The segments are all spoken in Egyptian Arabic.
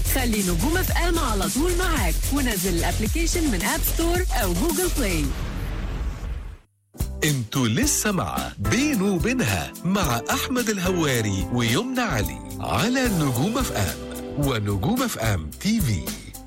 خلي نجوم اف ام على طول معاك ونزل الابلكيشن من اب ستور او جوجل بلاي انتوا لسه مع بينه وبينها مع احمد الهواري ويمنى علي على نجوم اف ام ونجوم اف ام تي في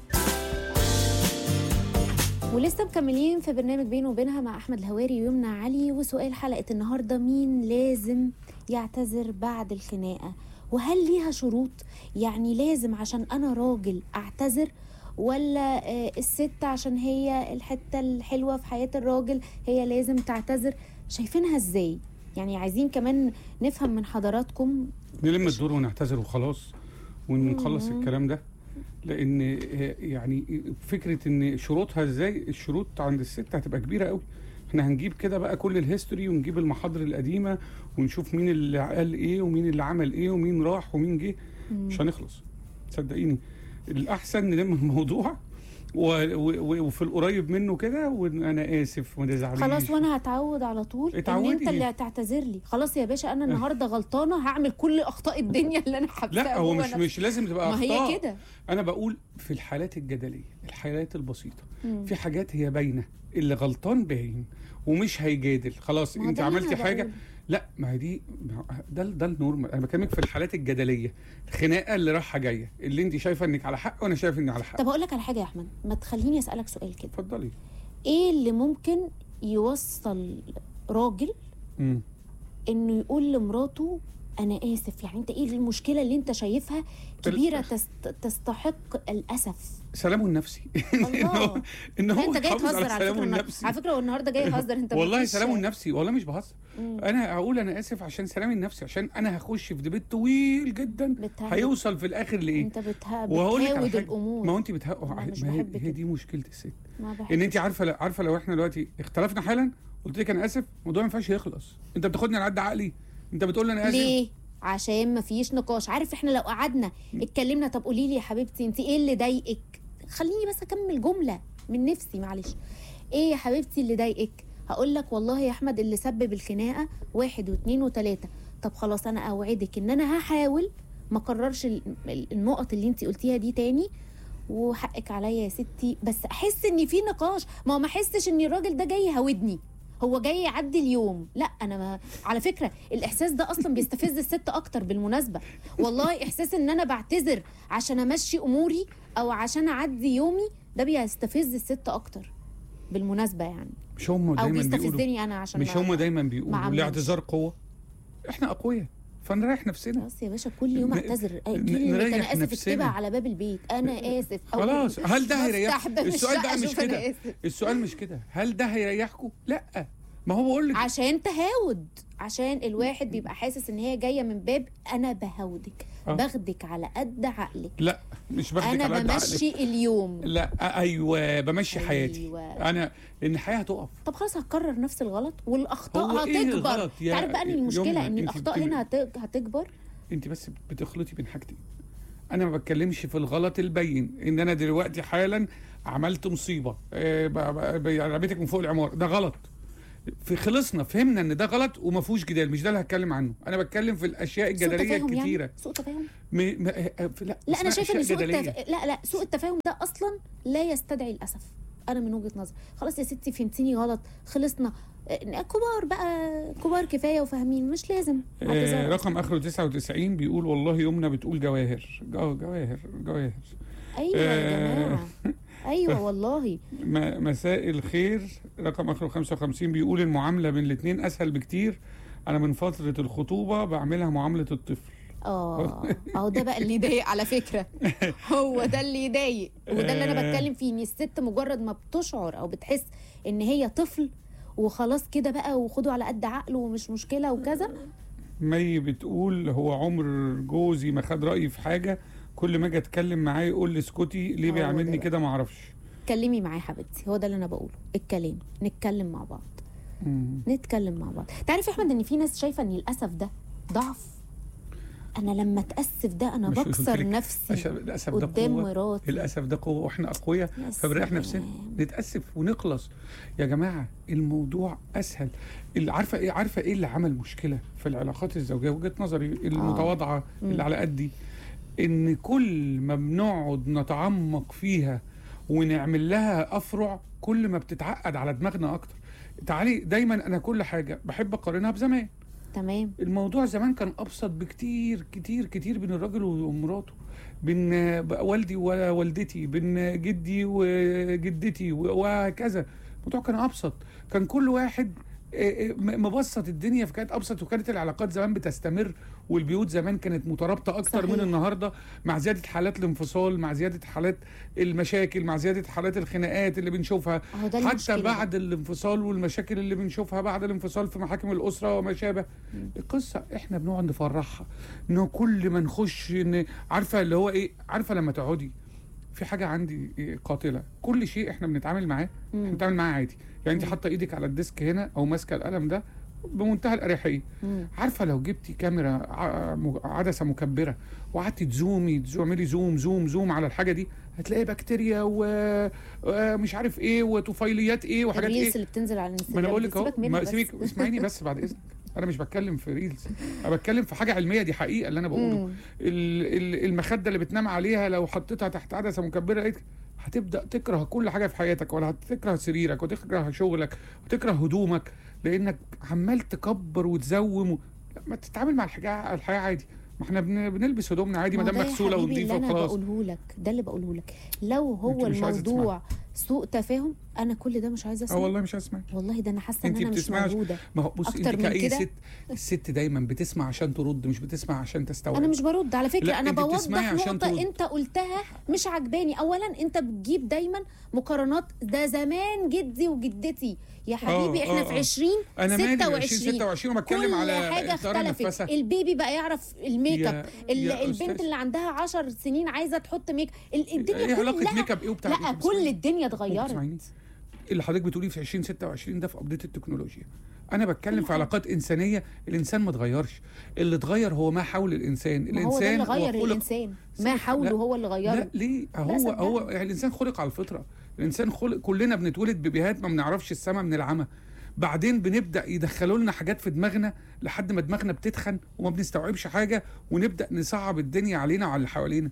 ولسه مكملين في برنامج بينه وبينها مع احمد الهواري ويمنى علي وسؤال حلقه النهارده مين لازم يعتذر بعد الخناقه وهل ليها شروط يعني لازم عشان انا راجل اعتذر ولا آه، الست عشان هي الحته الحلوه في حياه الراجل هي لازم تعتذر شايفينها ازاي يعني عايزين كمان نفهم من حضراتكم نلم الدور ونعتذر وخلاص ونخلص الكلام ده لان يعني فكره ان شروطها ازاي الشروط عند الست هتبقى كبيره قوي احنا هنجيب كده بقى كل الهيستوري ونجيب المحاضر القديمه ونشوف مين اللي قال ايه ومين اللي عمل ايه ومين راح ومين جه مش هنخلص صدقيني الاحسن نلم الموضوع و... و... وفي القريب منه كده وانا اسف وما تزعليش خلاص وانا هتعود على طول ان اتعودي. انت اللي هتعتذر لي خلاص يا باشا انا النهارده غلطانه هعمل كل اخطاء الدنيا اللي انا حابساها لا هو جوه مش نفسي. مش لازم تبقى ما هي أخطاء. كده انا بقول في الحالات الجدليه الحالات البسيطه مم. في حاجات هي باينه اللي غلطان باين ومش هيجادل خلاص ما هو انت ده اللي عملتي أنا حاجه بقوله. لا ما هي دي ما هو ده ده النورمال انا بكلمك في الحالات الجدليه الخناقه اللي رايحه جايه اللي انت شايفه انك على حق وانا شايف اني على حق طب اقول لك على حاجه يا احمد ما تخليني اسالك سؤال كده اتفضلي ايه اللي ممكن يوصل راجل مم. انه يقول لمراته انا اسف يعني انت ايه المشكله اللي انت شايفها كبيره تست... تستحق الاسف سلامه النفسي الله. ان هو انت جاي يحافظ تهزر على على سلامه فكره النهار- النفسي على فكره هو النهارده جاي يهزر انت والله مفيش- سلامه النفسي والله مش بهزر مم. انا هقول انا اسف عشان سلامي النفسي عشان انا هخش في ديبيت طويل جدا بتهود. هيوصل في الاخر لايه انت بتها... وهقول لك على بتهاود حاجه الامور ما هو انت بتهق أنا مش ما هي, بحب هي كده. دي مشكله الست ما بحبش ان انت عارفه عارفه لو احنا دلوقتي اختلفنا حالا قلت لك انا اسف الموضوع ما ينفعش يخلص انت بتاخدني على قد عقلي انت بتقول لي انا اسف ليه عشان مفيش نقاش عارف احنا لو قعدنا اتكلمنا طب قولي لي يا حبيبتي انت ايه اللي ضايقك خليني بس اكمل جمله من نفسي معلش ايه يا حبيبتي اللي ضايقك هقول لك والله يا احمد اللي سبب الخناقه واحد واثنين وثلاثه طب خلاص انا اوعدك ان انا هحاول ما اكررش ال- ال- النقط اللي انت قلتيها دي تاني وحقك عليا يا ستي بس احس ان في نقاش ما هو ما احسش ان الراجل ده جاي يهودني هو جاي يعدي اليوم لا انا ما على فكره الاحساس ده اصلا بيستفز الست اكتر بالمناسبه والله احساس ان انا بعتذر عشان امشي اموري او عشان اعدي يومي ده بيستفز الست اكتر بالمناسبه يعني مش هم او دايما بيقولوا بيستفزني انا عشان مش ما- هم دايما ما بيقولوا عملوش. الاعتذار قوه احنا اقوياء فنريح نفسنا خلاص يا باشا كل يوم ن- اعتذر ن- كلمه نريح انا اسف نفسنا. اكتبها على باب البيت انا اسف أو خلاص هل ده هيريح بفتح باب السؤال الشقة بقى مش أشوف أنا كده آسف. السؤال مش كده هل ده هيريحكم لا ما هو بقول لك عشان تهاود عشان الواحد بيبقى حاسس ان هي جايه من باب انا بهودك آه. باخدك على قد عقلك لا مش باخدك انا على قد عقلك. بمشي اليوم لا آه، ايوه بمشي أيوة. حياتي انا لان الحياه هتقف طب خلاص هتكرر نفس الغلط والاخطاء هو إيه هتكبر الغلط يا تعرف بقى ان المشكله يمنى؟ ان أنت الاخطاء بت- هنا هت- هتكبر انت بس بتخلطي بين حاجتين انا ما بتكلمش في الغلط البين ان انا دلوقتي حالا عملت مصيبه آه، ب- ب- ب- رميتك من فوق العماره ده غلط في خلصنا فهمنا ان ده غلط وما فيهوش جدال مش ده اللي هتكلم عنه انا بتكلم في الاشياء سوء الجدليه تفاهم الكتيره يعني سوء تفاهم م... م... آه، آه، لا لا انا اسمها شايفه ان أشياء سوء جدلية. التف... لا لا سوء التفاهم ده اصلا لا يستدعي الاسف انا من وجهه نظري خلاص يا ستي فهمتيني غلط خلصنا آه، كبار بقى كبار كفايه وفاهمين مش لازم آه اعتذار. رقم اخره 99 بيقول والله يمنى بتقول جواهر اه جواهر جواهر ايوه يا آه. جماعه ايوه والله م- مساء الخير رقم اخره 55 بيقول المعامله بين الاثنين اسهل بكتير انا من فتره الخطوبه بعملها معامله الطفل اه اهو ده بقى اللي يضايق على فكره هو ده اللي يضايق وده اللي انا آه. بتكلم فيه ان الست مجرد ما بتشعر او بتحس ان هي طفل وخلاص كده بقى وخده على قد عقله ومش مشكله وكذا مي بتقول هو عمر جوزي ما خد رايي في حاجه كل ما اجي اتكلم معاه يقول لي اسكتي ليه هو بيعاملني ده كده ما اعرفش اتكلمي معايا حبيبتي هو ده اللي انا بقوله الكلام نتكلم مع بعض مم. نتكلم مع بعض تعرف يا احمد ان في ناس شايفه ان الاسف ده ضعف انا لما اتاسف ده انا مش قلت بكسر لك نفسي أش- الاسف ده قدام قوه مراتي الاسف ده قوه واحنا اقوياء يا فبنريح سلام. نفسنا نتاسف ونخلص يا جماعه الموضوع اسهل اللي عارفه ايه عارفه ايه اللي عمل مشكله في العلاقات الزوجيه وجهه نظري المتواضعه مم. اللي على قدي ان كل ما بنقعد نتعمق فيها ونعمل لها افرع كل ما بتتعقد على دماغنا اكتر تعالي دايما انا كل حاجه بحب اقارنها بزمان تمام الموضوع زمان كان ابسط بكتير كتير كتير بين الراجل ومراته بين والدي ووالدتي بين جدي وجدتي وهكذا الموضوع كان ابسط كان كل واحد آه، آه، م- مبسط الدنيا فكانت ابسط وكانت العلاقات زمان بتستمر والبيوت زمان كانت مترابطه اكتر صحيح. من النهارده مع زياده حالات الانفصال مع زياده حالات المشاكل مع زياده حالات الخناقات اللي بنشوفها اهو ده حتى المشكلة بقى. بعد الانفصال والمشاكل اللي بنشوفها بعد الانفصال في محاكم الاسره وما شابه القصه احنا بنقعد نفرحها انه كل ما نخش ان عارفه اللي هو ايه عارفه لما تقعدي في حاجه عندي إيه قاتله كل شيء احنا بنتعامل معاه احنا بنتعامل معاه عادي يعني انت حاطه ايدك على الديسك هنا او ماسكه القلم ده بمنتهى الاريحيه مم. عارفه لو جبتي كاميرا ع- م- عدسه مكبره وقعدتي تزومي تعملي زوم زوم زوم على الحاجه دي هتلاقي بكتيريا ومش عارف ايه وطفيليات ايه وحاجات ايه الريلز اللي بتنزل على الانستجرام ما انا بقول لك اهو سيبك منها ما بس. سيبك اسمعيني بس بعد اذنك انا مش بتكلم في ريلز انا بتكلم في حاجه علميه دي حقيقه اللي انا بقوله مم. ال- ال- المخده اللي بتنام عليها لو حطيتها تحت عدسه مكبره لقيت هتبدا تكره كل حاجه في حياتك ولا هتكره سريرك وتكره شغلك وتكره هدومك لانك عمال تكبر وتزوم و... لا، ما تتعامل مع الحاجه الحياه عادي ما احنا بن- بنلبس هدومنا عادي ما ما هو دام ده يا مغسوله حبيبي ونظيفه اللي انا وخلاص بقوله لك ده اللي بقوله لك لو هو أنت مش عايزة الموضوع سوء تفاهم انا كل ده مش عايزه اه اسمع والله مش هسمع والله ده انا حاسه ان انت انا مش بتسمعش موجوده ما هو بص انت أكتر من كأي كده؟ ست الست دايما بتسمع عشان ترد مش بتسمع عشان تستوعب انا مش برد على فكره لا، انا أنت بتسمعي بوضح عشان نقطه ترد. انت قلتها مش عجباني اولا انت بتجيب دايما مقارنات ده زمان جدي وجدتي يا حبيبي آه، احنا آه، في آه. 20 انا مالي 26 20 26 وبتكلم كل على حاجه الطيارة اختلفت النفسة. البيبي بقى يعرف الميك اب يا- ال- يا البنت أستاذ. اللي عندها 10 سنين عايزه تحط ميك ال- الدنيا ايه علاقه كلها ميك اب ايه وبتاع لا إيه؟ كل الدنيا بتسمعيني؟ اتغيرت اللي حضرتك بتقوليه في 2026 ده في ابديت التكنولوجيا انا بتكلم كل في علاقات انسانيه الانسان ما اتغيرش اللي اتغير هو ما حول الانسان ما هو ده الانسان اللي غير خلق- الانسان ما لا، حوله هو اللي لا غيره ليه لا، هو صدقني. هو يعني الانسان خلق على الفطره الانسان خلق كلنا بنتولد ببيهات ما بنعرفش السماء من العمى بعدين بنبدا يدخلوا لنا حاجات في دماغنا لحد ما دماغنا بتتخن وما بنستوعبش حاجه ونبدا نصعب الدنيا علينا وعلى اللي حوالينا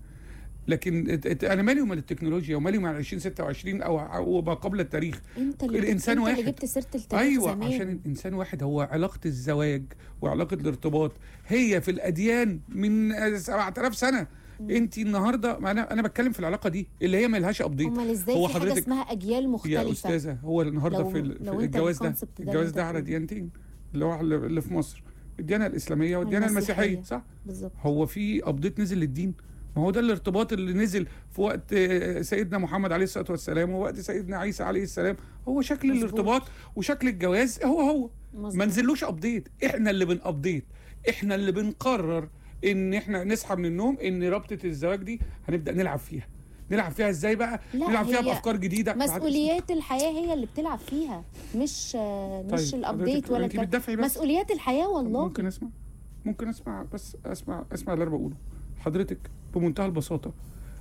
لكن ات- ات- انا مالي ومال التكنولوجيا ومالي ومال 2026 او او ما قبل التاريخ انت اللي الإنسان انت واحد. اللي جبت سيره التاريخ ايوه زمان. عشان الانسان واحد هو علاقه الزواج وعلاقه الارتباط هي في الاديان من 7000 سنه انت النهارده ما انا انا بتكلم في العلاقه دي اللي هي ملهاش ابديت امال ازاي هو في حاجه حضرتك- اسمها اجيال مختلفه يا استاذه هو النهارده لو- في, ال- لو في أنت الجواز ده الكونسبت ده الجواز اللي ده أنت على بتقوله. ديانتين اللي هو اللي في مصر الديانه الاسلاميه والديانه والمسيحية. المسيحيه صح بالظبط هو في ابديت نزل للدين ما هو ده الارتباط اللي نزل في وقت آه، سيدنا محمد عليه الصلاه والسلام ووقت سيدنا عيسى عليه السلام هو شكل مظبوط. الارتباط وشكل الجواز هو هو ما مظبوط. نزلوش ابديت احنا اللي بنابديت احنا اللي بنقرر ان احنا نصحى من النوم ان رابطه الزواج دي هنبدا نلعب فيها نلعب فيها ازاي بقى لا، نلعب فيها هي بافكار جديده بعد- مسؤوليات الحياه هي اللي بتلعب فيها مش آه، مش طيب، الابديت حضرتك- ولا انت الكلام. بتدافعي بس مسؤوليات الحياه والله ممكن اسمع ممكن اسمع بس اسمع اسمع اللي انا بقوله حضرتك بمنتهى البساطه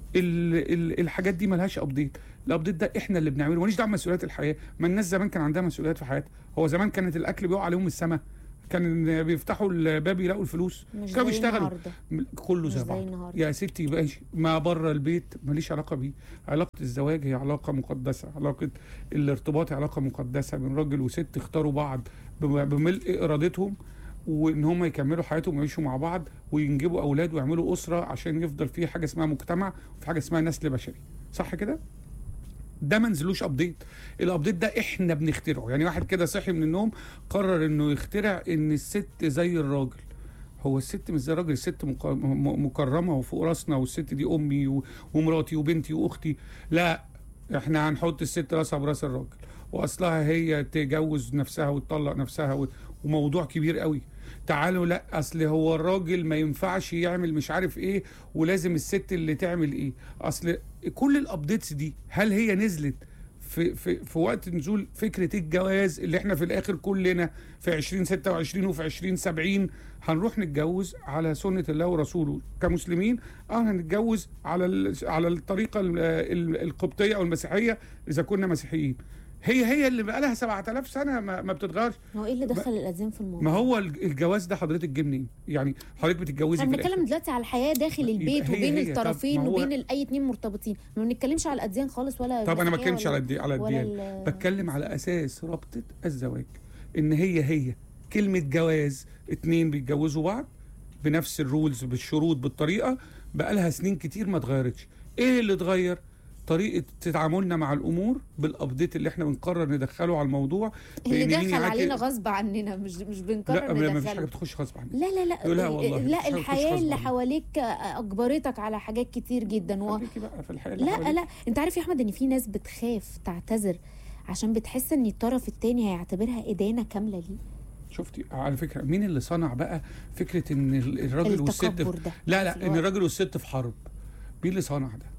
ال ال الحاجات دي ملهاش ابديت الابديت ده احنا اللي بنعمله ماليش دعوه بمسؤوليات الحياه ما الناس زمان كان عندها مسؤوليات في حياتها هو زمان كانت الاكل بيقع عليهم من السماء كان بيفتحوا الباب يلاقوا الفلوس مش كانوا زي بيشتغلوا النهارده م- كله مش زي زي بعض النهارده. يا ستي ماشي ما بره البيت ماليش علاقه بيه علاقه الزواج هي علاقه مقدسه علاقه الارتباط هي علاقه مقدسه بين راجل وست اختاروا بعض بم- بملء ارادتهم وان هم يكملوا حياتهم ويعيشوا مع بعض وينجبوا اولاد ويعملوا اسره عشان يفضل في حاجه اسمها مجتمع وفي حاجه اسمها نسل بشري صح كده ده ما نزلوش ابديت الابديت ده احنا بنخترعه يعني واحد كده صحي من النوم قرر انه يخترع ان الست زي الراجل هو الست مش زي الراجل الست مق- م- مكرمه وفوق راسنا والست دي امي و- ومراتي وبنتي واختي لا احنا هنحط الست راسها براس الراجل واصلها هي تجوز نفسها وتطلق نفسها و- وموضوع كبير قوي تعالوا لا اصل هو الراجل ما ينفعش يعمل مش عارف ايه ولازم الست اللي تعمل ايه اصل كل الابديتس دي هل هي نزلت في في في وقت نزول فكره الجواز اللي احنا في الاخر كلنا في 2026 وفي 2070 هنروح نتجوز على سنه الله ورسوله كمسلمين اه هنتجوز على ال- على الطريقه ال- ال- القبطيه او المسيحيه اذا كنا مسيحيين هي هي اللي بقى لها 7000 سنه ما, ما بتتغيرش هو ايه اللي دخل الاذان في الموضوع ما هو الج- الجواز ده حضرتك جه منين يعني حضرتك بتتجوزي احنا في الآخر. بنتكلم دلوقتي على الحياه داخل يبقى البيت هي وبين هي. طب الطرفين ما هو- وبين ال- اي اتنين مرتبطين ما بنتكلمش على الاديان خالص ولا طب انا ما المسيحية بتكلمش ولا- على الدي على ولا الديانه ال- بتكلم على اساس رابطه الزواج ان هي هي كلمه جواز اتنين بيتجوزوا بعض بنفس الرولز بالشروط بالطريقه بقالها سنين كتير ما اتغيرتش ايه اللي اتغير طريقه تعاملنا مع الامور بالابديت اللي احنا بنقرر ندخله على الموضوع اللي بإن مين دخل يعاك- علينا غصب عننا مش مش بنقرر لا ما فيش ندخله. حاجه بتخش غصب عنك لا لا لا لا والله، مفيش لا حاجة بتخش الحياه غصب اللي عنك. حواليك اجبرتك على حاجات كتير جدا و... خليكي بقى في الحياه اللي لا حواليك. لا انت عارف يا احمد ان في ناس بتخاف تعتذر عشان بتحس ان الطرف التاني هيعتبرها ادانه كامله ليه شفتي على فكره مين اللي صنع بقى فكره ان ال- الراجل والست التكبر في... ده لا لا اللي ان هو- الراجل والست في حرب مين اللي صنع ده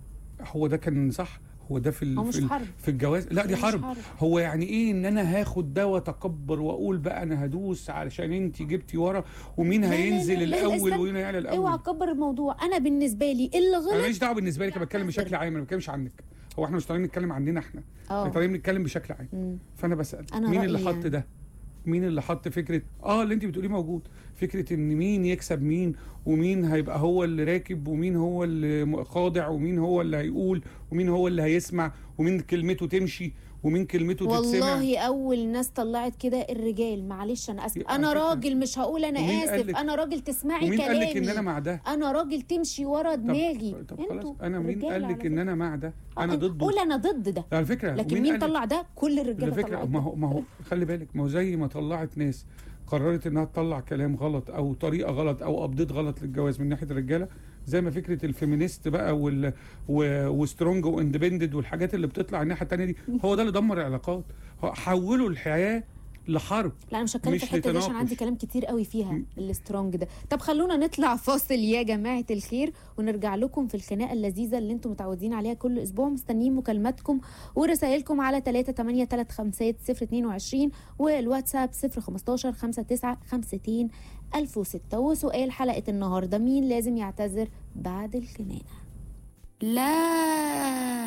هو ده كان صح هو ده في ال... هو مش في, ال... حرب. في الجواز لا دي مش حرب حرب. هو يعني ايه ان انا هاخد ده واتكبر واقول بقى انا هدوس علشان انت جبتي ورا ومين لا، لا، هينزل لا، لا، الاول استنى. ومين هيعلى الاول اوعى تكبر الموضوع انا بالنسبه لي اللي انا غلط ماليش دعوه بالنسبه لك أنا بتكلم يعتذر. بشكل عام انا ما بتكلمش عنك هو احنا مش طالعين نتكلم عننا احنا اه احنا طالعين نتكلم بشكل عام مم. فانا بسال أنا مين اللي رأيي حط يعني. ده مين اللي حط فكره اه اللي انت بتقوليه موجود فكره ان مين يكسب مين ومين هيبقى هو اللي راكب ومين هو اللي م- خاضع ومين هو اللي هيقول ومين هو اللي هيسمع ومين كلمته تمشي ومين كلمته تتسمع والله اول ناس طلعت كده الرجال معلش انا اسف على انا فكرة- راجل مش هقول انا ومين اسف قالك- انا راجل تسمعي ومين كلامي قال لك ان انا مع ده انا راجل تمشي ورا دماغي طب, طب خلاص انتوا انا مين رجالة قال على لك ان فكرة. انا مع ده انا آه، ضده قول انا ضد ده على فكره لكن ومين مين قال- طلع ده كل الرجاله على فكره طلعت ما ده. هو ما هو خلي بالك ما هو زي ما طلعت ناس قررت انها تطلع كلام غلط او طريقه غلط او ابديت غلط للجواز من ناحيه الرجاله زي ما فكره الفيمينيست بقى وال و- وسترونج واندبندنت والحاجات اللي بتطلع الناحيه الثانيه دي هو ده اللي دمر العلاقات هو حولوا الحياه لحرب لا انا مش هتكلم مش في الحته دي عشان لتناقش. عندي كلام كتير قوي فيها السترونج ده طب خلونا نطلع فاصل يا جماعه الخير ونرجع لكم في الخناقه اللذيذه اللي انتم متعودين عليها كل اسبوع مستنيين مكالماتكم ورسائلكم على 3835022 والواتساب 015 59 52 1006 وسؤال حلقه النهارده مين لازم يعتذر بعد الخناقه لا